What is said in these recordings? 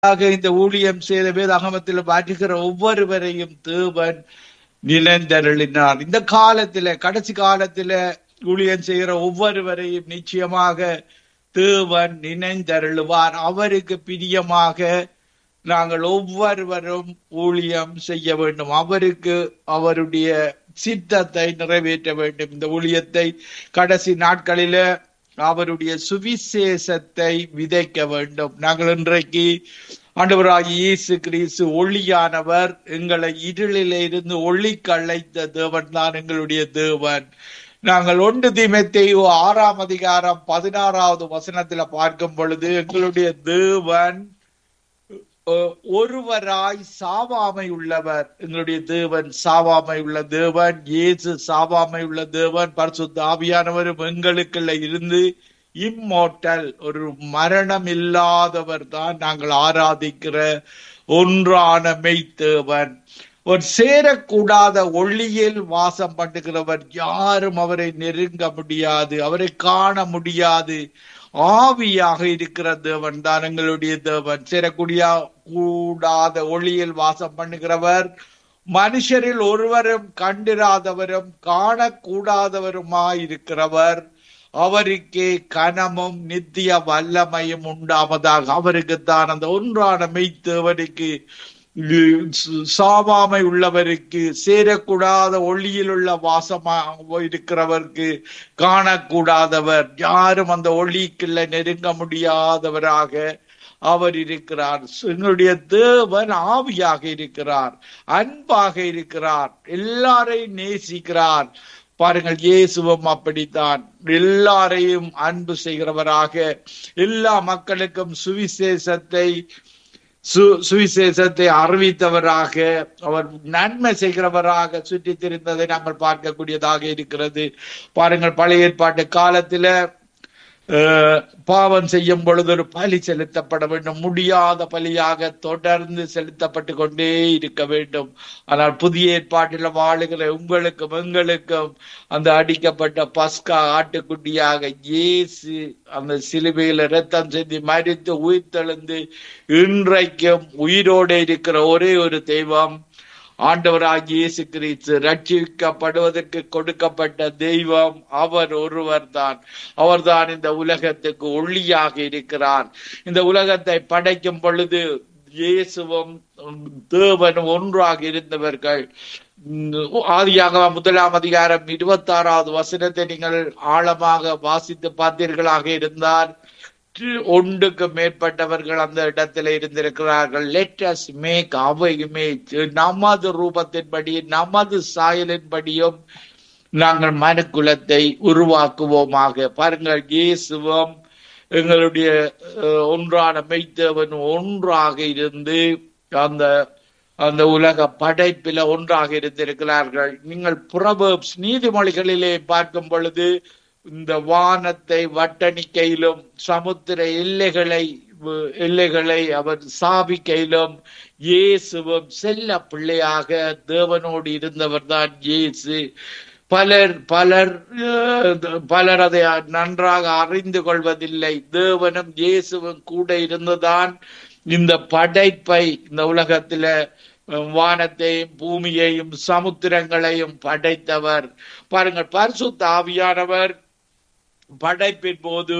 ஆக இந்த ஊழியம் செய்த வேதாகமத்தில் மாற்றுகிற ஒவ்வொருவரையும் தேவன் நினைந்தருளினார் இந்த காலத்தில கடைசி காலத்தில ஊழியம் செய்கிற ஒவ்வொருவரையும் நிச்சயமாக தேவன் நினைந்தருளுவார் அவருக்கு பிரியமாக நாங்கள் ஒவ்வொருவரும் ஊழியம் செய்ய வேண்டும் அவருக்கு அவருடைய சித்தத்தை நிறைவேற்ற வேண்டும் இந்த ஊழியத்தை கடைசி நாட்களில அவருடைய சுவிசேஷத்தை விதைக்க வேண்டும் நாங்கள் இன்றைக்கு ஆண்டவராகி இயேசு கிறிஸ்து ஒளியானவர் எங்களை இருளில இருந்து ஒளிக்கு அழைத்த தேவன் தான் எங்களுடைய தேவன் நாங்கள் ஒன்று தீமத்தையோ ஆறாம் அதிகாரம் பதினாறாவது வசனத்துல பார்க்கும் பொழுது எங்களுடைய தேவன் ஒருவராய் சாவாமை உள்ளவர் எங்களுடைய தேவன் சாவாமை உள்ள தேவன் இயேசு சாவாமை உள்ள தேவன் பரிசுத்த ஆவியானவரும் எங்களுக்குள்ள இருந்து இம்மோட்டல் ஒரு மரணம் இல்லாதவர் தான் நாங்கள் ஆராதிக்கிற ஒன்றான மெய்த்தேவன் ஒரு சேரக்கூடாத ஒளியில் வாசம் பண்ணுகிறவர் யாரும் அவரை நெருங்க முடியாது அவரை காண முடியாது ஆவியாக இருக்கிற தேவன் தான் எங்களுடைய தேவன் சேரக்கூடிய கூடாத ஒளியில் வாசம் பண்ணுகிறவர் மனுஷரில் ஒருவரும் கண்டிராதவரும் காணக்கூடாதவருமாயிருக்கிறவர் அவருக்கே கனமும் நித்திய வல்லமையும் உண்டாவதாக அவருக்குத்தான் அந்த ஒன்றான மெய்த்தேவனுக்கு சாவாமை உள்ளவருக்கு சேரக்கூடாத ஒளியில் உள்ள வாசமா இருக்கிறவருக்கு காணக்கூடாதவர் யாரும் அந்த ஒளிக்குள்ள நெருங்க முடியாதவராக அவர் இருக்கிறார் எங்களுடைய தேவன் ஆவியாக இருக்கிறார் அன்பாக இருக்கிறார் எல்லாரையும் நேசிக்கிறார் பாருங்கள் இயேசுவும் அப்படித்தான் எல்லாரையும் அன்பு செய்கிறவராக எல்லா மக்களுக்கும் சுவிசேஷத்தை சு சுவிசேஷத்தை அறிவித்தவராக அவர் நன்மை செய்கிறவராக சுற்றி திரிந்ததை நாங்கள் பார்க்கக்கூடியதாக இருக்கிறது பாருங்கள் பழைய ஏற்பாட்டு காலத்துல பாவம் செய்யும் பொழுது ஒரு பலி செலுத்தப்பட வேண்டும் முடியாத பலியாக தொடர்ந்து செலுத்தப்பட்டு கொண்டே இருக்க வேண்டும் ஆனால் புதிய ஏற்பாட்டில் வாழுகிற உங்களுக்கும் எங்களுக்கும் அந்த அடிக்கப்பட்ட பஸ்கா ஆட்டுக்குட்டியாக இயேசு அந்த சிலுவையில ரத்தம் செஞ்சு மறித்து உயிர் தெழுந்து இன்றைக்கும் உயிரோடு இருக்கிற ஒரே ஒரு தெய்வம் ஆண்டவராகிய இயேசு கிறிஸ்து ரட்சிக்கப்படுவதற்கு கொடுக்கப்பட்ட தெய்வம் அவர் ஒருவர் தான் அவர்தான் இந்த உலகத்துக்கு ஒளியாக இருக்கிறார் இந்த உலகத்தை படைக்கும் பொழுது இயேசுவும் தேவனும் ஒன்றாக இருந்தவர்கள் ஆதியாக முதலாம் அதிகாரம் இருபத்தி ஆறாவது வசனத்தை நீங்கள் ஆழமாக வாசித்து பார்த்தீர்களாக இருந்தால் ஒன்றுக்கு மேற்பட்டவர்கள் அந்த இடத்துல இருந்திருக்கிறார்கள் லெட்டஸ் மேக் அவை இமேஜ் நமது ரூபத்தின்படி நமது சாயலின்படியும் நாங்கள் மனுக்குலத்தை உருவாக்குவோமாக பாருங்கள் இயேசுவம் எங்களுடைய ஒன்றான மெய்த்தவன் ஒன்றாக இருந்து அந்த அந்த உலக படைப்பில ஒன்றாக இருந்திருக்கிறார்கள் நீங்கள் புறபப்ஸ் நீதிமொழிகளிலே பார்க்கும் பொழுது இந்த வானத்தை வட்டணிக்கையிலும் சமுத்திர எல்லைகளை எல்லைகளை அவர் சாபிக்கையிலும் இயேசுவும் செல்ல பிள்ளையாக தேவனோடு இருந்தவர் தான் இயேசு பலர் பலர் பலர் அதை நன்றாக அறிந்து கொள்வதில்லை தேவனும் இயேசுவும் கூட இருந்துதான் இந்த படைப்பை இந்த உலகத்துல வானத்தையும் பூமியையும் சமுத்திரங்களையும் படைத்தவர் பாருங்கள் பரிசுத்த ஆவியானவர் படைப்பின் போது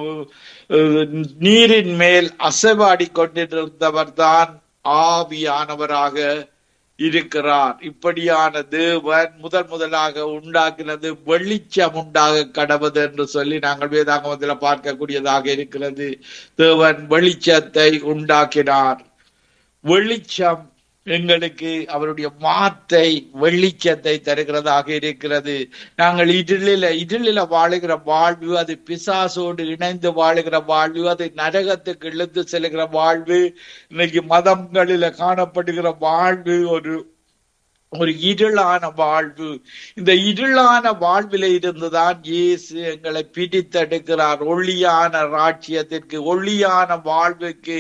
நீரின் மேல் அசைவாடி கொண்டிருந்தவர் தான் ஆவியானவராக இருக்கிறார் இப்படியான தேவன் முதல் முதலாக உண்டாக்கினது வெளிச்சம் உண்டாக கடவுது என்று சொல்லி நாங்கள் வேதாகமத்தில் பார்க்கக்கூடியதாக இருக்கிறது தேவன் வெளிச்சத்தை உண்டாக்கினார் வெளிச்சம் எங்களுக்கு அவருடைய வார்த்தை வெளிச்சத்தை தருகிறதாக இருக்கிறது நாங்கள் இருளில இருளில வாழுகிற வாழ்வு அது பிசாசோடு இணைந்து வாழுகிற வாழ்வு அது நரகத்துக்கு இழுத்து செல்கிற வாழ்வு இன்னைக்கு மதங்களில காணப்படுகிற வாழ்வு ஒரு ஒரு இருளான வாழ்வு இந்த இருளான வாழ்வில இருந்துதான் இயேசு எங்களை பிடித்தெடுக்கிறார் ஒளியான ராட்சியத்திற்கு ஒளியான வாழ்வுக்கு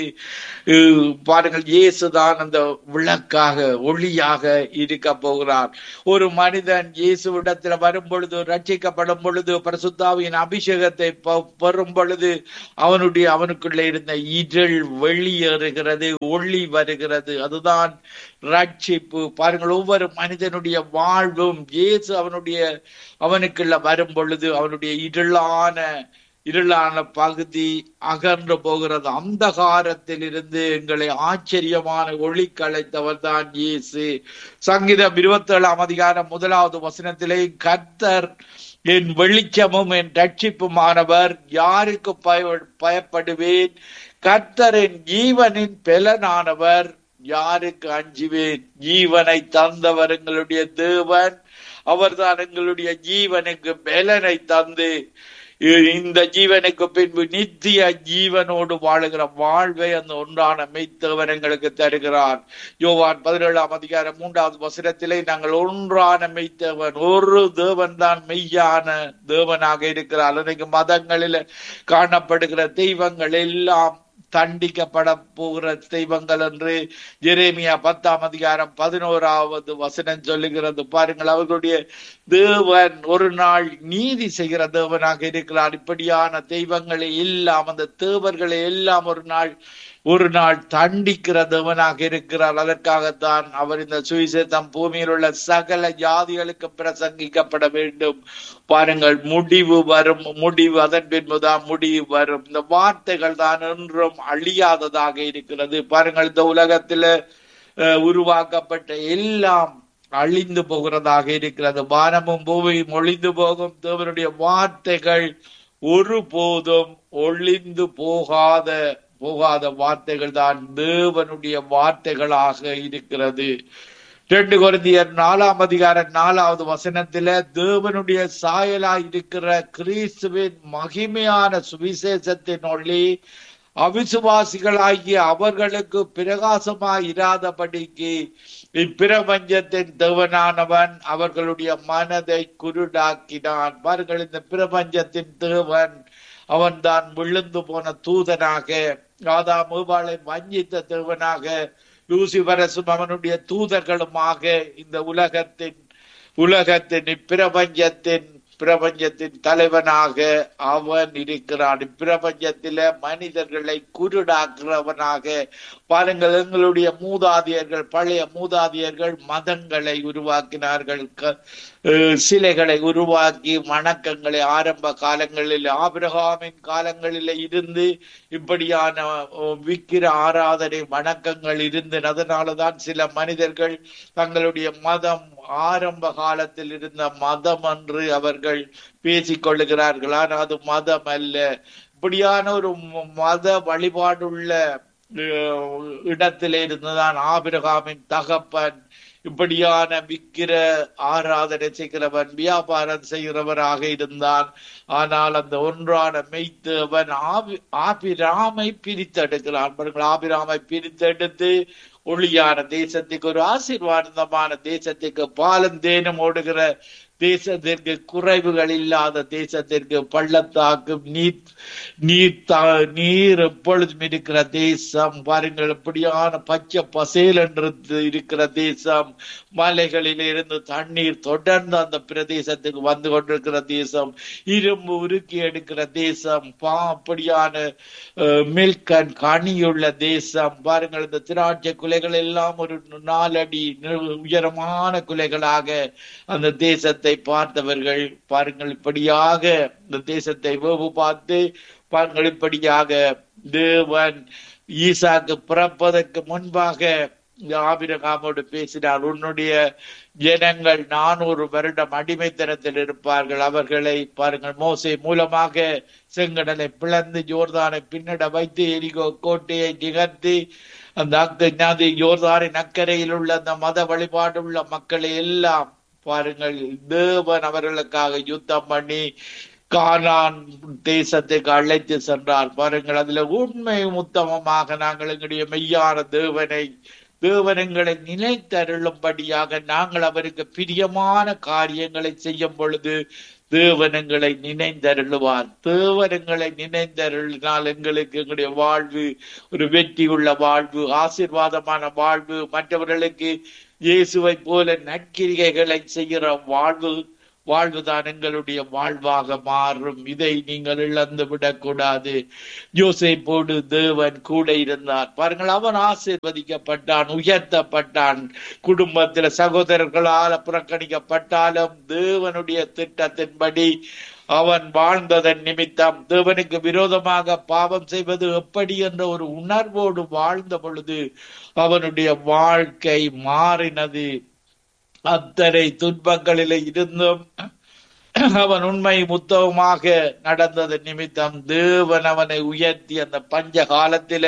அஹ், பாருங்கள் இயேசுதான் அந்த விளக்காக ஒளியாக இருக்க போகிறார் ஒரு மனிதன் இயேசுவிடத்துல வரும் பொழுது ரட்சிக்கப்படும் பொழுது பரிசுத்தாவின் அபிஷேகத்தை ப- பெறும் பொழுது அவனுடைய அவனுக்குள்ள இருந்த இருள் வெளியேறுகிறது ஒளி வருகிறது அதுதான் ரட்சிப்பு பாருங்கள் ஒவ்வொரு மனிதனுடைய வாழ்வும் இயேசு அவனுடைய அவனுக்குள்ள வரும் பொழுது அவனுடைய இருளான இருளான பகுதி அகன்று போகிறது அந்தகாரத்தில் இருந்து எங்களை ஆச்சரியமான ஒளி கலைத்தவர் தான் இயேசு சங்கீதம் இருபத்தி ஏழாம் அதிகாரம் முதலாவது வசனத்திலே கர்த்தர் என் வெளிச்சமும் என் ரட்சிப்புமானவர் யாருக்கு பய பயப்படுவேன் கர்த்தரின் ஜீவனின் பெலனானவர் யாருக்கு அஞ்சுவேன் ஜீவனை தந்தவர் எங்களுடைய தேவன் அவர்தான் எங்களுடைய ஜீவனுக்கு பலனை தந்து இந்த ஜீவனுக்கு பின்பு நித்திய ஜீவனோடு வாழுகிற வாழ்வை அந்த ஒன்றான மெய்த்தேவன் எங்களுக்கு தருகிறார் யோவான் பதினேழாம் அதிகாரம் மூன்றாவது வசனத்திலே நாங்கள் ஒன்றான மெய்த்தேவன் ஒரு தேவன் தான் மெய்யான தேவனாக இருக்கிறார் இன்னைக்கு மதங்களில் காணப்படுகிற தெய்வங்கள் எல்லாம் தண்டிக்கப்பட போகிற தெய்வங்கள் என்று ஜெரேமியா பத்தாம் அதிகாரம் பதினோராவது வசனம் சொல்லுகிறது பாருங்கள் அவர்களுடைய தேவன் ஒரு நாள் நீதி செய்கிற தேவனாக இருக்கிறார் இப்படியான தெய்வங்களை எல்லாம் அந்த தேவர்களை எல்லாம் ஒரு நாள் ஒரு நாள் தண்டிக்கிற தேவனாக இருக்கிறார் அதற்காகத்தான் அவர் இந்த சுவிசேஷம் பூமியில் உள்ள சகல ஜாதிகளுக்கு பிரசங்கிக்கப்பட வேண்டும் பாருங்கள் முடிவு வரும் முடிவு அதன் பின்புதான் முடிவு வரும் இந்த வார்த்தைகள் தான் என்றும் அழியாததாக இருக்கிறது பாருங்கள் இந்த உலகத்துல அஹ், உருவாக்கப்பட்ட எல்லாம் அழிந்து போகிறதாக இருக்கிறது வானமும் பூமியும் ஒளிந்து போகும் தேவனுடைய வார்த்தைகள் ஒருபோதும் ஒளிந்து போகாத போகாத வார்த்தைகள் தான் தேவனுடைய வார்த்தைகளாக இருக்கிறது ரெண்டு குருந்தியர் நாலாம் அதிகாரம் நாலாவது வசனத்தில தேவனுடைய சாயலாய் இருக்கிற கிறிஸ்துவின் மகிமையான சுவிசேஷத்தின் ஒளி அவிசுவாசிகளாகிய அவர்களுக்கு பிரகாசமாய் இராதபடிக்கு இப்பிரபஞ்சத்தின் தேவனானவன் அவர்களுடைய மனதை குருடாக்கினான் பாருங்கள் இந்த பிரபஞ்சத்தின் தேவன் அவன் தான் விழுந்து போன தூதனாக ஆதாம் ஏவாளை வஞ்சித்த தேவனாக லூசிபரசும் அவனுடைய தூதர்களுமாக இந்த உலகத்தின் உலகத்தின் இப்பிரபஞ்சத்தின் பிரபஞ்சத்தின் தலைவனாக அவன் இருக்கிறான் இப்பிரபஞ்சத்தில மனிதர்களை குருடாக்குறவனாக பாருங்கள் எங்களுடைய மூதாதையர்கள் பழைய மூதாதையர்கள் மதங்களை உருவாக்கினார்கள் க- அஹ் சிலைகளை உருவாக்கி வணக்கங்களை ஆரம்ப காலங்களில் ஆபிரகாமின் காலங்களில் இருந்து இப்படியான அஹ், விக்கிர ஆராதனை வணக்கங்கள் இருந்தன அதனாலதான் சில மனிதர்கள் தங்களுடைய மதம் ஆரம்ப காலத்தில் இருந்த மதம் என்று அவர்கள் பேசிக் கொள்ளுகிறார்கள் ஆனால் அது மதம் அல்ல இப்படியான ஒரு ம- மத வழிபாடுள்ள அஹ், இடத்திலே இருந்துதான் ஆபிரகாமின் தகப்பன் இப்படியான விக்கிர ஆராதனை செய்கிறவன் வியாபாரம் செய்கிறவராக இருந்தான் ஆனால் அந்த ஒன்றான மெய்த்தவன் ஆபி ஆபிராமை பிரித்தெடுக்கிறான் பாருங்கள், ஆபிராமை பிரித்தெடுத்து ஒளியான தேசத்துக்கு ஒரு ஆசீர்வாதமான தேசத்துக்கு பாலம் தேனும் ஓடுகிற தேசத்திற்கு குறைவுகள் இல்லாத தேசத்திற்கு பள்ளத்தாக்கும் நீர் நீர் தா- நீர் எப்பொழுதும் இருக்கிற தேசம் பாருங்கள் எப்படியான பச்சை பசேல் என்று இருக்கிற தேசம் மலைகளில் இருந்து தண்ணீர் தொடர்ந்து அந்த பிரதேசத்துக்கு வந்து கொண்டிருக்கிற தேசம் இரும்பு உருக்கி எடுக்கிற தேசம் பா அப்படியான மில்கன் கனியுள்ள தேசம் பாருங்கள் இந்த திராட்சை குலைகள் எல்லாம் ஒரு நாலடி நி- உயரமான குலைகளாக அந்த தேசத்தை பார்த்தவர்கள் பாருங்கள் இப்படியாக இந்த தேசத்தை வேவு பார்த்து பாருங்கள் இப்படியாக தேவன் ஈசாக்கு பிறப்பதற்கு முன்பாக இந்த ஆபிரகாமோடு பேசினார் உன்னுடைய ஜனங்கள் நானூறு வருடம் அடிமைத்தனத்தில் இருப்பார்கள் அவர்களை பாருங்கள் மோசே மூலமாக செங்கடலை பிளந்து ஜோர்தானை பின்னட வைத்து எரிகோ கோட்டையை நிகர்த்தி அந்த அக்க நதி யோர்தானின் அக்கறையில் உள்ள அந்த மத வழிபாடு உள்ள மக்களை எல்லாம் பாருங்கள் தேவன் அவர்களுக்காக யுத்தம் பண்ணி கானான் தேசத்துக்கு அழைத்து சென்றார் பாருங்கள் அதுல உண்மை உத்தமமாக நாங்கள் எங்களுடைய மெய்யான தேவனை தேவனங்களை நினைத்தருளும்படியாக நாங்கள் அவருக்கு பிரியமான காரியங்களை செய்யும் பொழுது தேவனங்களை நினைந்தருளுவார் தேவனங்களை நினைந்தருளினால் எங்களுக்கு எங்களுடைய வாழ்வு ஒரு வெற்றியுள்ள வாழ்வு ஆசீர்வாதமான வாழ்வு மற்றவர்களுக்கு இயேசுவை போல நற்கிரிகைகளை செய்கிற வாழ்வு வாழ்வுதான் எங்களுடைய வாழ்வாக மாறும் இதை நீங்கள் இழந்து விடக்கூடாது யோசேப்போடு தேவன் கூட இருந்தார் பாருங்கள் அவன் ஆசீர்வதிக்கப்பட்டான் உயர்த்தப்பட்டான் குடும்பத்தில் சகோதரர்களால் புறக்கணிக்கப்பட்டாலும் தேவனுடைய திட்டத்தின்படி அவன் வாழ்ந்ததன் நிமித்தம் தேவனுக்கு விரோதமாக பாவம் செய்வது எப்படி என்ற ஒரு உணர்வோடு வாழ்ந்த பொழுது அவனுடைய வாழ்க்கை மாறினது அத்தனை துன்பங்களிலே இருந்தும் அவன் உண்மை முத்தமாக நடந்தது நிமித்தம் தேவன் அவனை உயர்த்தி அந்த பஞ்ச காலத்தில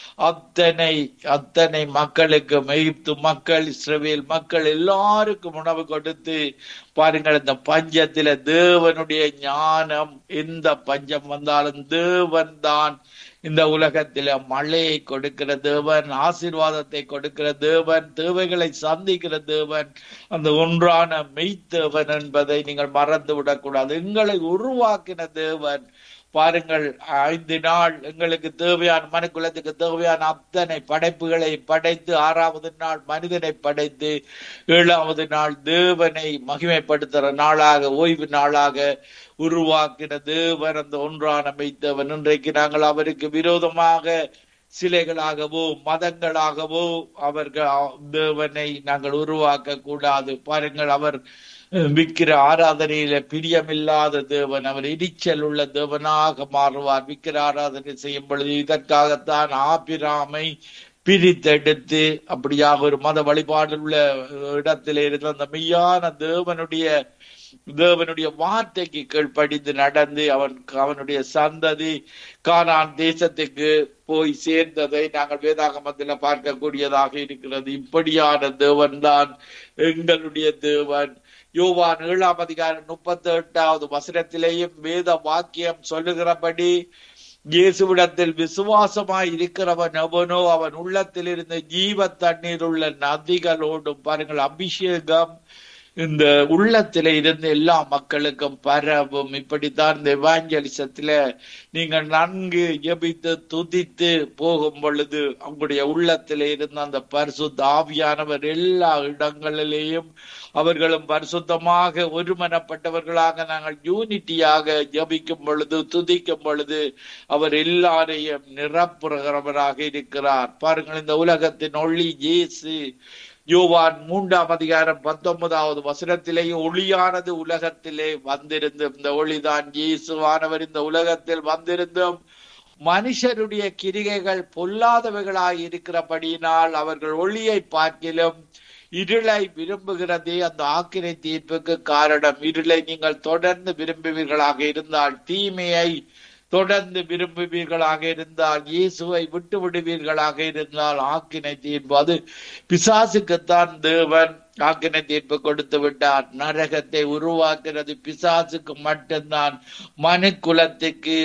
அத்தனை அத்தனை மக்களுக்கு எகிப்து மக்கள் இஸ்ரவேல் மக்கள் எல்லாருக்கும் உணவு கொடுத்து பாருங்கள் இந்த பஞ்சத்தில தேவனுடைய ஞானம் எந்த பஞ்சம் வந்தாலும் தேவன் தான் இந்த உலகத்தில மழையை கொடுக்கிற தேவன் ஆசீர்வாதத்தை கொடுக்கிற தேவன் தேவைகளை சந்திக்கிற தேவன் அந்த ஒன்றான மெய்த்தேவன் என்பதை நீங்கள் மறந்து விடக்கூடாது எங்களை உருவாக்கின தேவன் பாருங்கள் ஐந்து நாள் எங்களுக்கு தேவையான மனுக்குலத்துக்கு தேவையான அத்தனை படைப்புகளை படைத்து ஆறாவது நாள் மனிதனை படைத்து ஏழாவது நாள் தேவனை மகிமைப்படுத்துகிற நாளாக ஓய்வு நாளாக உருவாக்கின தேவன் அந்த ஒன்றான மெய்த்தவன் இன்றைக்கு நாங்கள் அவருக்கு விரோதமாக சிலைகளாகவோ மதங்களாகவோ அவர்கள் தேவனை நாங்கள் உருவாக்க கூடாது பாருங்கள் அவர் விக்கிர ஆராதனையில பிரியமில்லாத தேவன் அவர் இடிச்சல் உள்ள தேவனாக மாறுவார் விக்கிர ஆராதனை செய்யும் பொழுது இதற்காகத்தான் ஆபிராமை பிரித்தெடுத்து அப்படியாக ஒரு மத வழிபாடு உள்ள இடத்திலே இருந்த அந்த மெய்யான தேவனுடைய தேவனுடைய வார்த்தைக்கு கீழ்ப்படிந்து நடந்து அவன் அவனுடைய சந்ததி கானான் தேசத்துக்கு போய் சேர்ந்ததை நாங்கள் வேதாகமத்தில் பார்க்கக்கூடியதாக இருக்கிறது இப்படியான தேவன் தான் எங்களுடைய தேவன் யோவான் ஏழாம் அதிகாரம் முப்பத்தி எட்டாவது வசனத்திலேயும் வேத வாக்கியம் சொல்லுகிறபடி இயேசுவிடத்தில் விசுவாசமாய் இருக்கிறவன் எவனோ அவன் உள்ளத்தில் இருந்த ஜீவ தண்ணீர் உள்ள நதிகளோடும் பாருங்கள் அபிஷேகம் இந்த உள்ளத்தில இருந்து எல்லா மக்களுக்கும் பரவும் இப்படித்தான் இந்த எவாஞ்சலிசத்துல நீங்கள் நன்கு ஜெபித்து துதித்து போகும் பொழுது அவங்களுடைய உள்ளத்தில இருந்த அந்த பரிசுத்த ஆவியானவர் எல்லா இடங்களிலேயும் அவர்களும் பரிசுத்தமாக ஒருமனப்பட்டவர்களாக நாங்கள் யூனிட்டியாக ஜபிக்கும் பொழுது துதிக்கும் பொழுது அவர் எல்லாரையும் நிரப்புகிறவராக இருக்கிறார் பாருங்கள் இந்த உலகத்தின் ஒளி இயேசு யோவான் மூன்றாம் அதிகாரம் பத்தொன்பதாவது வசனத்திலேயே ஒளியானது உலகத்திலே வந்திருந்தும் இந்த ஒளிதான் இயேசுவானவர் இந்த உலகத்தில் வந்திருந்தும் மனுஷருடைய கிரிகைகள் பொல்லாதவைகளாய் இருக்கிறபடியினால் அவர்கள் ஒளியை பார்க்கிலும் இருளை விரும்புகிறதே அந்த ஆக்கினை தீர்ப்புக்கு காரணம் இருளை நீங்கள் தொடர்ந்து விரும்புவீர்களாக இருந்தால் தீமையை தொடர்ந்து விரும்புவீர்களாக இருந்தால் இயேசுவை விட்டு விடுவீர்களாக இருந்தால் ஆக்கினை தீர்ப்பு அது பிசாசுக்குத்தான் தேவன் ஆக்கினை தீர்ப்பு கொடுத்து விட்டார் நரகத்தை உருவாக்குறது பிசாசுக்கு மட்டும்தான் மனு குலத்துக்கு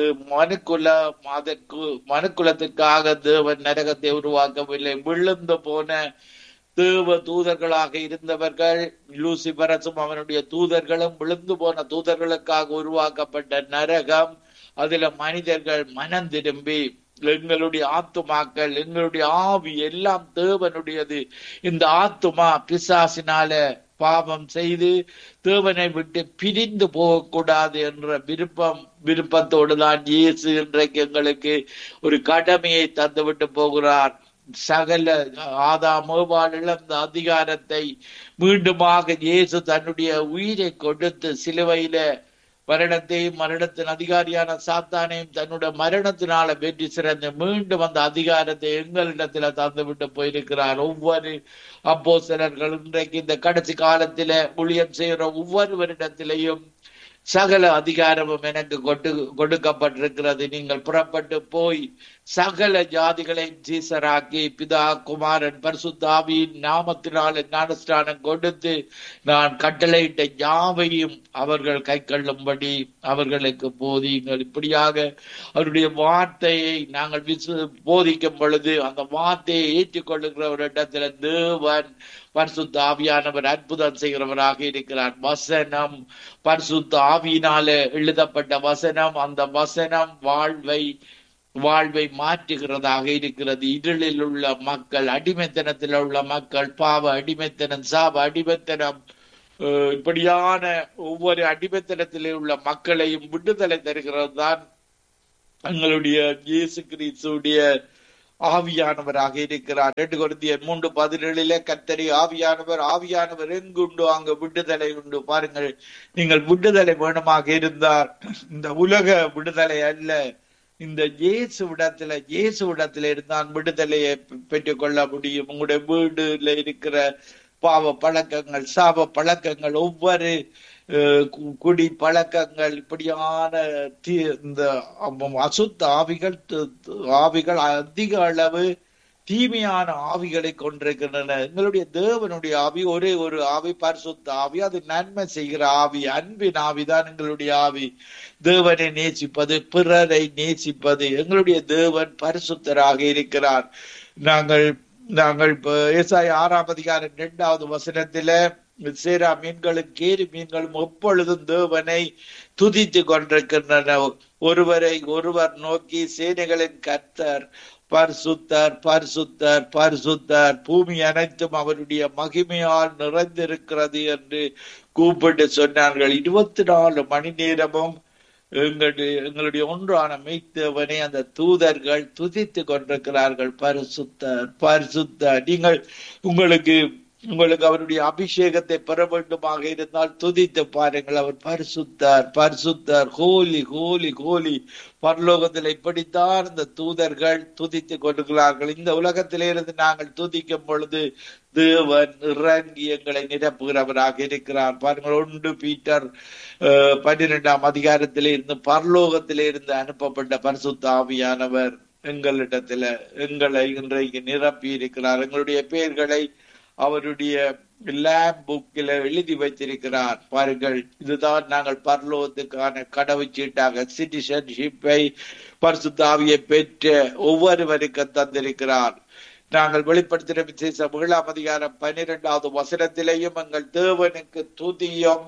மனுக்குலம் அதற்கு மனுக்குலத்திற்காக தேவன் நரகத்தை உருவாக்கவில்லை விழுந்து போன தேவ தூதர்களாக இருந்தவர்கள் லூசிபரசும் அவனுடைய தூதர்களும் விழுந்து போன தூதர்களுக்காக உருவாக்கப்பட்ட நரகம் அதுல மனிதர்கள் மனம் திரும்பி எங்களுடைய ஆத்துமாக்கள் எங்களுடைய ஆவி எல்லாம் தேவனுடையது இந்த ஆத்துமா பிசாசினால பாவம் செய்து தேவனை விட்டு பிரிந்து போகக்கூடாது என்ற விருப்பம் விருப்பத்தோடு தான் இயேசு இன்றைக்கு எங்களுக்கு ஒரு கடமையை தந்துவிட்டு போகிறார் சகல ஆதாமோவால் இழந்த அதிகாரத்தை மீண்டுமாக இயேசு தன்னுடைய உயிரை கொடுத்து சிலுவையில மரணத்தையும் மரணத்தின் அதிகாரியான சாத்தானையும் தன்னுடைய மரணத்தினால வெற்றி சிறந்து மீண்டும் அந்த அதிகாரத்தை எங்களிடத்துல தந்து விட்டு போயிருக்கிறார் ஒவ்வொரு அப்போ சிலர்கள் இன்றைக்கு இந்த கடைசி காலத்தில ஊழியம் செய்கிற ஒவ்வொருவரிடத்திலையும் சகல அதிகாரமும் எனக்கு கொட்டு கொடுக்கப்பட்டிருக்கிறது நீங்கள் புறப்பட்டு போய் சகல ஜாதிகளையும் சீசராக்கி பிதா குமாரன் பரிசுத்தாவியின் நாமத்தினால் ஞானஸ்தானம் கொடுத்து நான் கட்டளையிட்ட யாவையும் அவர்கள் கை கொள்ளும்படி அவர்களுக்கு போதியுங்கள் இப்படியாக அவருடைய வார்த்தையை நாங்கள் விசு போதிக்கும் பொழுது அந்த வார்த்தையை ஏற்றுக்கொள்ளுகிற ஒரு இடத்துல தேவன் பரிசுத்த ஆவியானவர் அற்புதம் செய்கிறவராக இருக்கிறார் வசனம் பரிசுத்த ஆவியினால எழுதப்பட்ட வசனம் அந்த வசனம் வாழ்வை வாழ்வை மாற்றுகிறதாக இருக்கிறது இருளில் உள்ள மக்கள் அடிமைத்தனத்தில் உள்ள மக்கள் பாவ அடிமைத்தனம் சாப அடிமைத்தனம் அஹ், இப்படியான ஒவ்வொரு அடிமைத்தனத்திலே உள்ள மக்களையும் விடுதலை தருகிறது தான் எங்களுடைய இயேசு கிறிஸ்துடைய ஆவியானவராக இருக்கிறார் ரெண்டு கொரிந்தியர் மூன்று பதினேழிலே கத்தரி ஆவியானவர் ஆவியானவர் எங்குண்டு அங்கு விடுதலை உண்டு பாருங்கள் நீங்கள் விடுதலை வேணுமாக இருந்தால் இந்த உலக விடுதலை அல்ல இந்த இயேசு விடத்துல இயேசு விடத்துல இருந்தால் விடுதலையை பெ- பெற்றுக்கொள்ள முடியும் உங்களுடைய வீடுல இருக்கிற பாவ பழக்கங்கள் சாப பழக்கங்கள் ஒவ்வொரு அஹ், கு- குடி பழக்கங்கள் இப்படியான தீ இந்த அம்- அசுத்த ஆவிகள் து- து- ஆவிகள் அதிக அளவு தீமையான ஆவிகளை கொண்டிருக்கின்றன எங்களுடைய தேவனுடைய ஆவி ஒரே ஒரு ஆவி பரிசுத்த ஆவி அது நன்மை செய்கிற ஆவி அன்பின் ஆவிதான் எங்களுடைய ஆவி தேவனை நேசிப்பது பிறரை நேசிப்பது எங்களுடைய தேவன் பரிசுத்தராக இருக்கிறார் நாங்கள் நாங்கள் இப்ப ஏசாய ஆறாம் அதிகாரம் இரண்டாவது வசனத்தில சேரா மீன்களும் கேரி மீன்களும் எப்பொழுதும் தேவனை துதித்து கொண்டிருக்கின்றன ஒருவரை ஒருவர் நோக்கி சேனைகளின் கர்த்தர் பரிசுத்தர் பரிசுத்தர் பரிசுத்தர் பூமி அனைத்தும் அவருடைய மகிமையால் நிறைந்திருக்கிறது என்று கூப்பிட்டு சொன்னார்கள் இருபத்தி நாலு மணி நேரமும் எங்களுடைய எங்களுடைய ஒன்றான மெய்த்தேவனை அந்த தூதர்கள் துதித்து கொண்டிருக்கிறார்கள் பரிசுத்தர் பரிசுத்தர் நீங்கள் உங்களுக்கு உங்களுக்கு அவருடைய அபிஷேகத்தை பெற வேண்டுமாக இருந்தால் துதித்து பாருங்கள் அவர் பரிசுத்தார் பரிசுத்தார் ஹோலி ஹோலி ஹோலி பரலோகத்தில் இப்படித்தான் இந்த தூதர்கள் துதித்து கொண்டிருக்கிறார்கள் இந்த உலகத்திலே இருந்து நாங்கள் துதிக்கும் பொழுது தேவன் இறங்கி எங்களை நிரப்புகிறவராக இருக்கிறார் பாருங்கள் ஒன்று பீட்டர் அஹ், பன்னிரெண்டாம் அதிகாரத்திலே இருந்து பரலோகத்திலே இருந்து அனுப்பப்பட்ட பரிசுத்த ஆவியானவர் எங்களிடத்துல எங்களை இன்றைக்கு நிரப்பி இருக்கிறார் எங்களுடைய பெயர்களை அவருடைய லேப் புக்கில் எழுதி வைத்திருக்கிறார் பாருங்கள் இதுதான் நாங்கள் பரலோகத்துக்கான கடவுச்சீட்டாக சிட்டிசன்ஷிப்பை பரிசுத்தாவியை பெற்ற ஒவ்வொருவருக்கும் தந்திருக்கிறார் நாங்கள் வெளிப்படுத்தின விசேஷம் ஏழாம் அதிகாரம் பன்னிரெண்டாவது வசனத்திலேயும் எங்கள் தேவனுக்கு துதியும்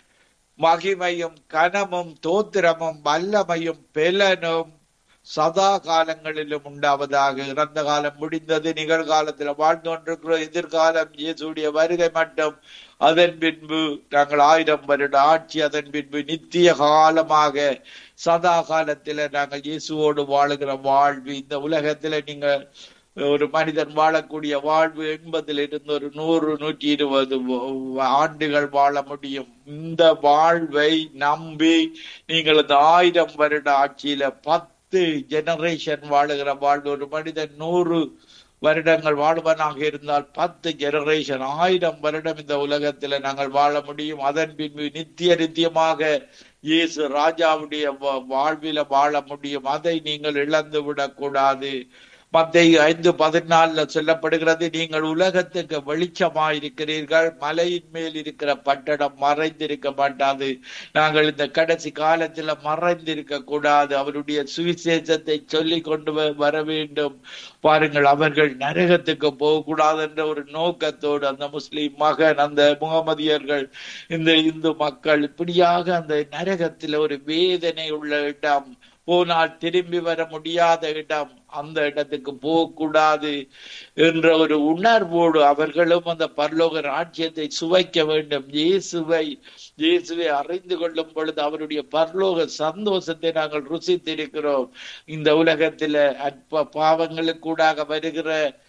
மகிமையும் கனமும் தோத்திரமும் வல்லமையும் பெலனும் சதா காலங்களிலும் உண்டாவதாக இறந்த காலம் முடிந்தது நிகழ்காலத்தில் வாழ்ந்து கொண்டிருக்கிற எதிர்காலம் இயேசுடைய வருகை மட்டும் அதன் பின்பு நாங்கள் ஆயிரம் வருட ஆட்சி அதன் பின்பு நித்திய காலமாக சதா காலத்தில நாங்கள் இயேசுவோடு வாழுகிற வாழ்வு இந்த உலகத்துல நீங்க ஒரு மனிதன் வாழக்கூடிய வாழ்வு எண்பதில் இருந்து ஒரு நூறு நூற்றி இருபது ஆண்டுகள் வாழ முடியும் இந்த வாழ்வை நம்பி நீங்கள் இந்த ஆயிரம் வருட ஆட்சியில பத்து ஜெனரேஷன் வாழுகிற வாழ்வு ஒரு மனிதன் நூறு வருடங்கள் வாழ்வனாக இருந்தால் பத்து ஜெனரேஷன் ஆயிரம் வருடம் இந்த உலகத்துல நாங்கள் வாழ முடியும் அதன் பின்பு நித்திய நித்தியமாக இயேசு ராஜாவுடைய வா- வாழ்வில வாழ முடியும் அதை நீங்கள் இழந்து விடக்கூடாது மத்திய ஐந்து பதினாலுல சொல்லப்படுகிறது நீங்கள் உலகத்துக்கு வெளிச்சமாயிருக்கிறீர்கள் மலையின் மேல் இருக்கிற பட்டணம் மறைந்திருக்க மாட்டாது நாங்கள் இந்த கடைசி காலத்துல மறைந்திருக்க கூடாது அவருடைய சுவிசேஷத்தை சொல்லி கொண்டு வ- வர வேண்டும் பாருங்கள் அவர்கள் நரகத்துக்கு போகக்கூடாது என்ற ஒரு நோக்கத்தோடு அந்த முஸ்லிம் மகன் அந்த முகமதியர்கள் இந்த இந்து மக்கள் இப்படியாக அந்த நரகத்தில் ஒரு வேதனை உள்ள இடம் போனால் திரும்பி வர முடியாத இடம் அந்த இடத்துக்கு போகக்கூடாது என்ற ஒரு உணர்வோடு அவர்களும் அந்த பரலோக ராஜ்யத்தை சுவைக்க வேண்டும் இயேசுவை இயேசுவை அறிந்து கொள்ளும் பொழுது அவருடைய பரலோக சந்தோஷத்தை நாங்கள் ருசித்திருக்கிறோம் இந்த உலகத்தில அற்ப பாவங்களுக்கூடாக வருகிற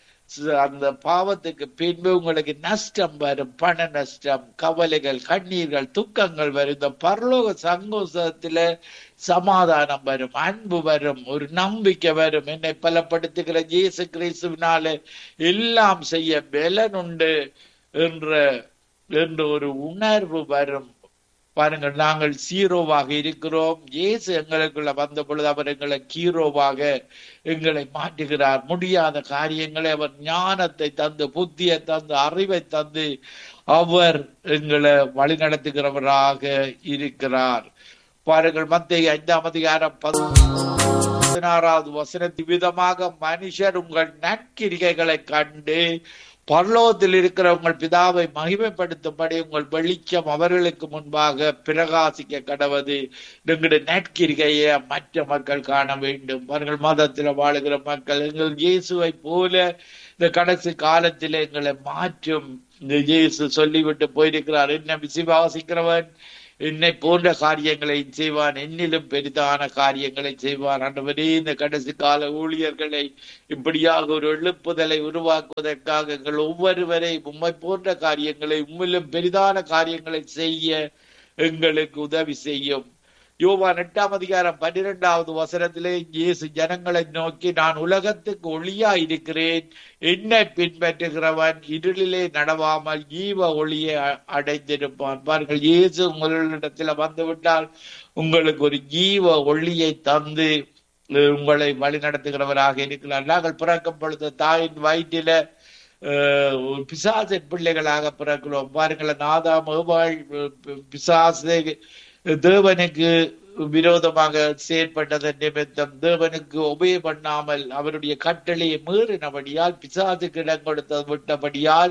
ச- அந்த பாவத்துக்கு பின்பு உங்களுக்கு நஷ்டம் வரும் பண நஷ்டம் கவலைகள் கண்ணீர்கள் துக்கங்கள் வரும் இந்த பரலோக சந்தோஷத்துல சமாதானம் வரும் அன்பு வரும் ஒரு நம்பிக்கை வரும் என்னை பலப்படுத்துகிற இயேசு கிறிஸ்துவினால எல்லாம் செய்ய பலன் உண்டு என்ற என்ற ஒரு உணர்வு வரும் பாருங்கள் நாங்கள் சீரோவாக இருக்கிறோம் இயேசு எங்களுக்குள்ள வந்த பொழுது அவர் எங்களை கீரோவாக எங்களை மாற்றுகிறார் முடியாத காரியங்களை அவர் ஞானத்தை தந்து புத்தியை தந்து அறிவை தந்து அவர் எங்களை வழிநடத்துகிறவராக இருக்கிறார் பாருங்கள் மத்திய ஐந்தாம் அதிகாரம் பதினாறாவது வசனத்தின் விதமாக மனுஷர் உங்கள் நற்கிரிகைகளை கண்டு பரலோகத்தில் இருக்கிற உங்கள் பிதாவை மகிமைப்படுத்தும்படி உங்கள் வெளிச்சம் அவர்களுக்கு முன்பாக பிரகாசிக்க கடவது எங்களுடைய நற்கிரிகையை மற்ற மக்கள் காண வேண்டும் அவர்கள் மதத்தில் வாழுகிற மக்கள் எங்கள் இயேசுவை போல இந்த கடைசி காலத்தில் எங்களை மாற்றும் இந்த இயேசு சொல்லிவிட்டு போயிருக்கிறார் என்ன விசுவாசிக்கிறவன் என்னை போன்ற காரியங்களை செய்வான் என்னிலும் பெரிதான காரியங்களை செய்வான் ஆண்டவரே இந்த கடைசி கால ஊழியர்களை இப்படியாக ஒரு எழுப்புதலை உருவாக்குவதற்காக எங்கள் ஒவ்வொருவரை உம்மை போன்ற காரியங்களை உம்மிலும் பெரிதான காரியங்களை செய்ய எங்களுக்கு உதவி செய்யும் யோவான் எட்டாம் அதிகாரம் பன்னிரெண்டாவது வசனத்திலே இயேசு ஜனங்களை நோக்கி நான் உலகத்துக்கு ஒளியா இருக்கிறேன் என்னை பின்பற்றுகிறவன் இருளிலே நடவாமல் ஈவ ஒளியை அடைந்திருப்பான் பாருங்கள் இயேசு உங்களிடத்தில் வந்துவிட்டால் உங்களுக்கு ஒரு ஜீவ ஒளியை தந்து உங்களை வழி நடத்துகிறவராக இருக்கிறார் நாங்கள் பிறக்கும் பொழுது தாயின் வயிற்றில பிசாசின் பிள்ளைகளாக பிறக்கிறோம் பாருங்கள் நாதா மோபாள் பிசாசு தேவனுக்கு விரோதமாக செயற்பட்டதன் நிமித்தம் தேவனுக்கு உபய பண்ணாமல் அவருடைய கட்டளையை மீறினபடியால் பிசாசுக்கு இடம் கொடுத்த விட்டபடியால்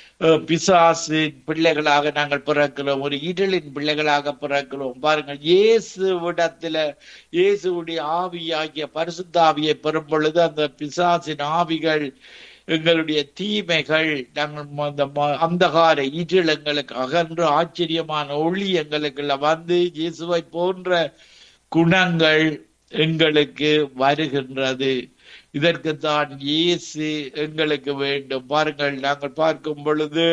பிசாசு பிள்ளைகளாக நாங்கள் பிறக்கிறோம் ஒரு இடலின் பிள்ளைகளாக பிறக்கிறோம் பாருங்கள் இயேசு விடத்துல இயேசுடைய ஆவியாகிய பரிசுத்தாவியை பெறும் பொழுது அந்த பிசாசின் ஆவிகள் எங்களுடைய தீமைகள் நாங்கள் அந்தகார ஈற்றில் எங்களுக்கு அகன்று ஆச்சரியமான ஒளி எங்களுக்குள்ள வந்து இயேசுவை போன்ற குணங்கள் எங்களுக்கு வருகின்றது இதற்குத்தான் இயேசு எங்களுக்கு வேண்டும் பாருங்கள் நாங்கள் பார்க்கும் பொழுது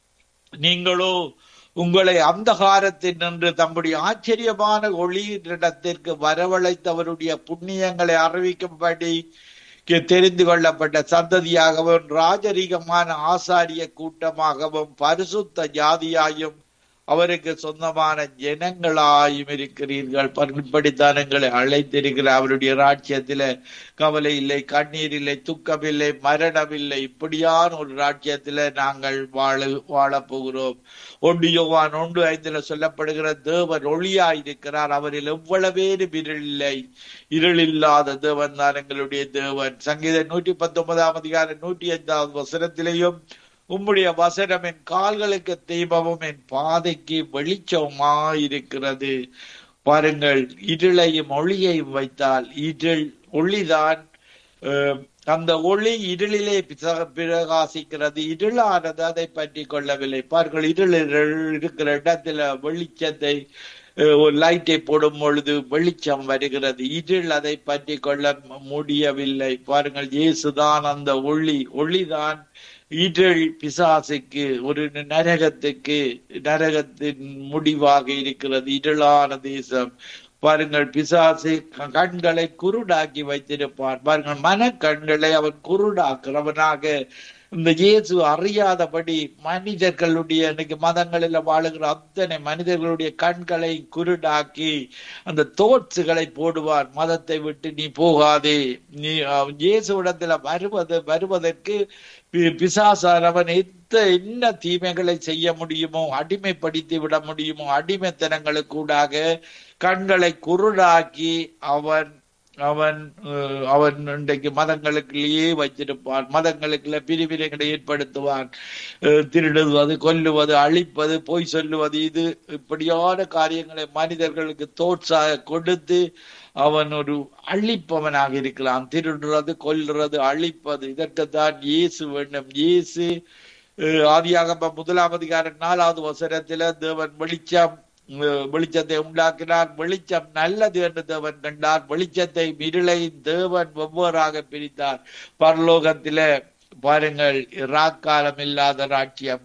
நீங்களோ உங்களை அந்தகாரத்தில் நின்று தம்முடைய ஆச்சரியமான ஒளியிடத்திற்கு வரவழைத்தவருடைய புண்ணியங்களை அறிவிக்கும்படி தெரிந்து கொள்ளப்பட்ட சந்ததியாகவும் ராஜரீகமான ஆசாரிய கூட்டமாகவும் பரிசுத்த ஜாதியாயும் அவருக்கு சொந்தமான ஜனங்களாயும் இருக்கிறீர்கள் இப்படித்தான் எங்களை அழைத்திருக்கிற அவருடைய ராட்சியத்தில கவலை இல்லை கண்ணீர் இல்லை துக்கம் இல்லை மரணம் இல்லை இப்படியான ஒரு ராட்சியத்தில நாங்கள் வாழ வாழப் போகிறோம் ஒன்று யோவான் ஒன்று ஐந்துல சொல்லப்படுகிற தேவன் ஒளியா இருக்கிறார் அவரில் எவ்வளவேறு இருள் இல்லை இருள் இல்லாத தேவன் தான் எங்களுடைய தேவன் சங்கீத நூற்றி பத்தொன்பதாம் அதிகாரம் நூற்றி ஐந்தாவது வசனத்திலேயும் உம்முடைய வசனம் என் கால்களுக்கு தீபமும் என் பாதைக்கு வெளிச்சமாயிருக்கிறது பாருங்கள் இருளையும் ஒளியையும் வைத்தால் இருள் ஒளிதான் அந்த ஒளி இருளிலே பிரகாசிக்கிறது இருளானது அதை பற்றி கொள்ளவில்லை பாருங்கள் இருள் இருக்கிற இடத்துல வெளிச்சத்தை ஒரு லைட்டை போடும் பொழுது வெளிச்சம் வருகிறது இருள் அதை பற்றி கொள்ள முடியவில்லை பாருங்கள் இயேசுதான் அந்த ஒளி ஒளிதான் ஈற்றல் பிசாசுக்கு ஒரு நரகத்துக்கு நரகத்தின் முடிவாக இருக்கிறது இருளான தேசம் பாருங்கள் பிசாசு கண்களை குருடாக்கி வைத்திருப்பான் பாருங்கள் மன கண்களை அவன் குருடாக்குறவனாக இந்த இயேசு அறியாதபடி மனிதர்களுடைய இன்னைக்கு மதங்களில் வாழுகிற அத்தனை மனிதர்களுடைய கண்களை குருடாக்கி அந்த தோட்சுகளை போடுவார் மதத்தை விட்டு நீ போகாதே நீ இயேசுவிடத்துல வருவது வருவதற்கு பிசாசானவன் எத்த என்ன தீமைகளை செய்ய முடியுமோ அடிமைப்படுத்தி விட முடியுமோ அடிமைத்தனங்களுக்கூடாக கண்களை குருடாக்கி அவன் அவன் அவன் இன்றைக்கு மதங்களுக்குள்ளேயே வச்சிருப்பான் மதங்களுக்குள்ள பிரிவினைகளை ஏற்படுத்துவான் திருடுவது கொல்லுவது அழிப்பது பொய் சொல்லுவது இது இப்படியான காரியங்களை மனிதர்களுக்கு தோற்சாக கொடுத்து அவன் ஒரு அழிப்பவனாக இருக்கலாம் திருடுறது கொல்றது அழிப்பது இதற்குத்தான் இயேசு வேண்டும் இயேசு ஆதியாக முதலாம் அதிகாரம் நாலாவது வசனத்துல தேவன் வெளிச்சம் வெளிச்சத்தை உண்டாக்கினார் வெளிச்சம் நல்லது என்று தேவன் கண்டார் வெளிச்சத்தை இருளை தேவன் வெவ்வேறாக பிரித்தார் பரலோகத்தில பாருங்கள் ராக்காலம் இல்லாத ராட்சியம்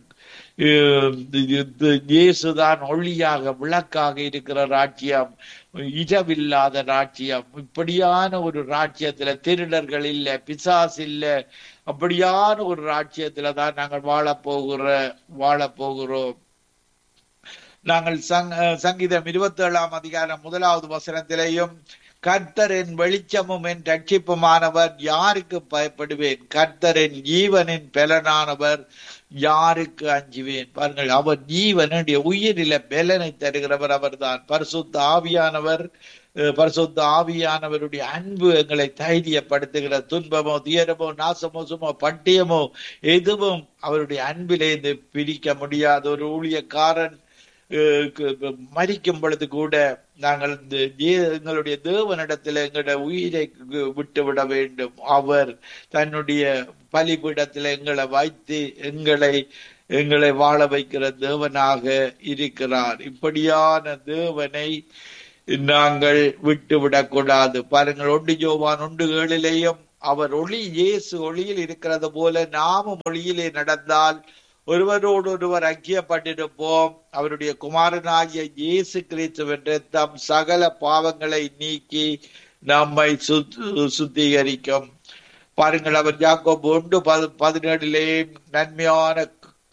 இயேசுதான் ஒளியாக விளக்காக இருக்கிற ராட்சியம் இரவில்லாத ராட்சியம் இப்படியான ஒரு ராட்சியத்துல திருடர்கள் இல்ல பிசாஸ் இல்ல அப்படியான ஒரு ராட்சியத்துல தான் நாங்கள் வாழ போகிற வாழ போகிறோம் நாங்கள் சங் சங்கீதம் இருபத்தி ஏழாம் அதிகாரம் முதலாவது வசனத்திலேயும் கர்த்தரின் வெளிச்சமும் என் ரட்சிப்புமானவர் யாருக்கு பயப்படுவேன் கர்த்தரின் ஜீவனின் பலனானவர் யாருக்கு அஞ்சுவேன் பாருங்கள் அவர் ஜீவனுடைய உயிரில பலனை தருகிறவர் அவர்தான் பரிசுத்த ஆவியானவர் பரிசுத்த ஆவியானவருடைய அன்பு எங்களை தைரியப்படுத்துகிற துன்பமோ துயரமோ நாசமோசமோ பட்டியமோ எதுவும் அவருடைய அன்பிலேருந்து பிரிக்க முடியாத ஒரு ஊழியக்காரன் மறிக்கும் பொழுது கூட நாங்கள் எங்களுடைய தேவனிடத்தில் எங்களுடைய உயிரை விட்டு விட வேண்டும் அவர் தன்னுடைய பலிபீடத்தில் எங்களை வைத்து எங்களை எங்களை வாழ வைக்கிற தேவனாக இருக்கிறார் இப்படியான தேவனை நாங்கள் விட்டு விடக்கூடாது பாருங்கள் ஒன்று ஜோவான் ஒன்று ஏழிலேயும் அவர் ஒளி இயேசு ஒளியில் இருக்கிறது போல நாமும் ஒளியிலே நடந்தால் ஒருவரோடு ஒருவர் ஐக்கியப்பட்டிருப்போம் அவருடைய குமாரனாகிய இயேசு கிறிஸ்துவின் ரத்தம் சகல பாவங்களை நீக்கி நம்மை சுத்திகரிக்கும் பாருங்கள் அவர் ஜாக்கோப் ஒன்று பதினேழிலே நன்மையான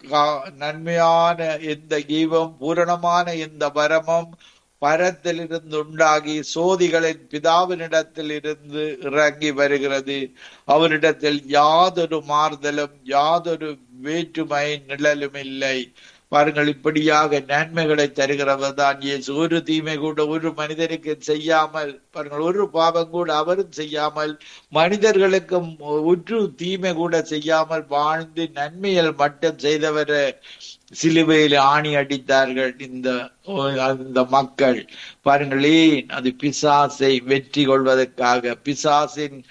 நன்மையான எந்த கீவம் பூரணமான எந்த வரமும் பரத்திலிருந்து உண்டாகி சோதிகளின் பிதாவினிடத்தில் இருந்து இறங்கி வருகிறது அவரிடத்தில் யாதொரு மாறுதலும் யாதொரு வேற்றுமை நிழலும் இல்லை பாருங்கள் இப்படியாக நன்மைகளை தருகிறவர் தான் இயேசு ஒரு தீமை கூட ஒரு மனிதனுக்கு செய்யாமல் பாருங்கள் ஒரு பாவம் கூட அவரும் செய்யாமல் மனிதர்களுக்கும் ஒன்று தீமை கூட செய்யாமல் வாழ்ந்து நன்மைகள் மட்டும் செய்தவரை சிலுவையில் ஆணி அடித்தார்கள் இந்த அந்த மக்கள் பாருங்களேன் அது பிசாசை வெற்றி கொள்வதற்காக பிசாசின்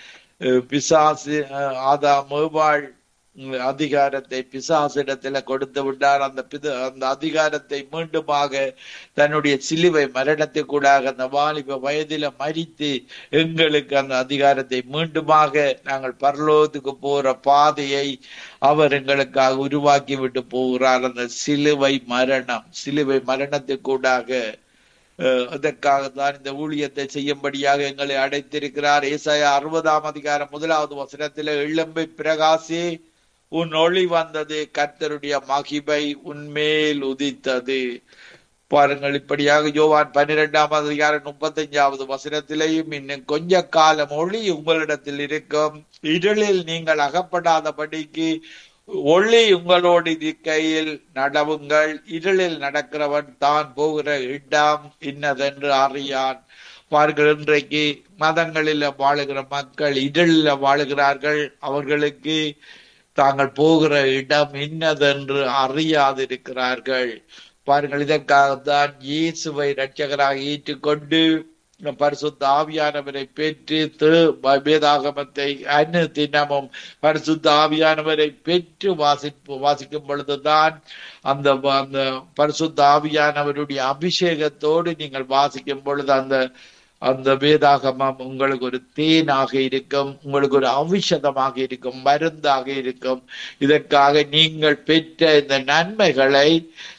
பிசாசு ஆதா மேவாள் அதிகாரத்தை பிசாசிடத்துல கொடுத்து விட்டார் அந்த பித அந்த அதிகாரத்தை மீண்டுமாக தன்னுடைய சிலுவை மரணத்துக்கூடாக அந்த வாலிப வயதில மறித்து எங்களுக்கு அந்த அதிகாரத்தை மீண்டுமாக நாங்கள் பரலோகத்துக்கு போற பாதையை அவர் எங்களுக்காக உருவாக்கி விட்டு போகிறார் அந்த சிலுவை மரணம் சிலுவை மரணத்துக்கூடாக அதற்காக தான் இந்த ஊழியத்தை செய்யும்படியாக எங்களை அடைத்திருக்கிறார் ஏசாயா அறுபதாம் அதிகாரம் முதலாவது வசனத்தில இளம்பை பிரகாசி உன் ஒளி வந்தது கர்த்தருடைய மகிமை உன்மேல் உதித்தது பாருங்கள் இப்படியாக யோவான் பன்னிரெண்டாம் அதிகாரம் முப்பத்தஞ்சாவது வசனத்திலேயும் இன்னும் கொஞ்ச காலம் ஒளி உங்களிடத்தில் இருக்கும் இருளில் நீங்கள் அகப்படாதபடிக்கு ஒளி உங்களோடு இருக்கையில் நடவுங்கள் இருளில் நடக்கிறவன் தான் போகிற இடம் இன்னதென்று அறியான் பாருங்கள் இன்றைக்கு மதங்களில் வாழுகிற மக்கள் இருளில் வாழுகிறார்கள் அவர்களுக்கு தாங்கள் போகிற இடம் இன்னதென்று அறியாதிருக்கிறார்கள் பாருங்கள் இதற்காகத்தான் இயேசுவை இரட்சகராக ஏற்றுக்கொண்டு பரிசுத்த ஆவியானவரை பெற்று வேதாகமத்தை அன்னு தினமும் பரிசுத்த ஆவியானவரை பெற்று வாசிப்பு வாசிக்கும் பொழுதுதான் அந்த அந்த பரிசுத்த ஆவியானவருடைய அபிஷேகத்தோடு நீங்கள் வாசிக்கும் பொழுது அந்த அந்த வேதாகமம் உங்களுக்கு ஒரு தேனாக இருக்கும் உங்களுக்கு ஒரு ஔஷதமாக இருக்கும் மருந்தாக இருக்கும் இதற்காக நீங்கள் பெற்ற இந்த நன்மைகளை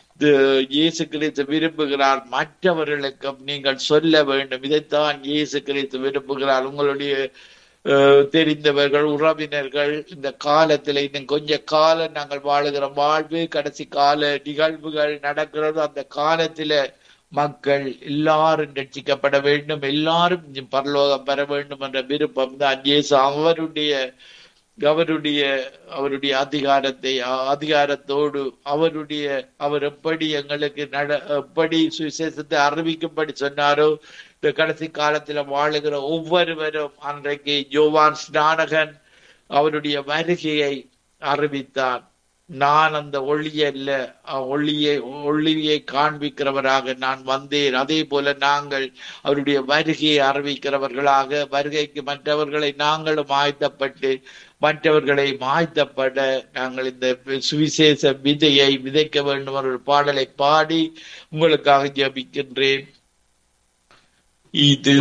இயேசு கிறிஸ்து விரும்புகிறார் மற்றவர்களுக்கும் நீங்கள் சொல்ல வேண்டும் இதைத்தான் இயேசு கிறிஸ்து விரும்புகிறார் உங்களுடைய தெரிந்தவர்கள் உறவினர்கள் இந்த காலத்துல இன்னும் கொஞ்ச காலம் நாங்கள் வாழுகிற வாழ்வு கடைசி கால நிகழ்வுகள் நடக்கிறது அந்த காலத்துல மக்கள் எல்லாரும் ரட்சிக்கப்பட வேண்டும் எல்லாரும் பரலோகம் பெற வேண்டும் என்ற விருப்பம் தான் இயேசு அவருடைய அவருடைய அவருடைய அதிகாரத்தை அதிகாரத்தோடு அவருடைய அவர் எப்படி எங்களுக்கு நட எப்படி சுவிசேஷத்தை அறிவிக்கும்படி சொன்னாரோ இந்த கடைசி காலத்துல வாழுகிற ஒவ்வொருவரும் அன்றைக்கு யோவான் ஸ்நானகன் அவருடைய வருகையை அறிவித்தான் நான் அந்த ஒளிய அல்ல ஒளியை ஒளியை காண்பிக்கிறவராக நான் வந்தேன் அதே போல நாங்கள் அவருடைய வருகையை அறிவிக்கிறவர்களாக வருகைக்கு மற்றவர்களை நாங்களும் ஆயத்தப்பட்டு மற்றவர்களை மாய்த்தப்பட நாங்கள் இந்த சுவிசேஷ விதையை விதைக்க வேண்டும் ஒரு பாடலை பாடி உங்களுக்காக ஜபிக்கின்றேன் இது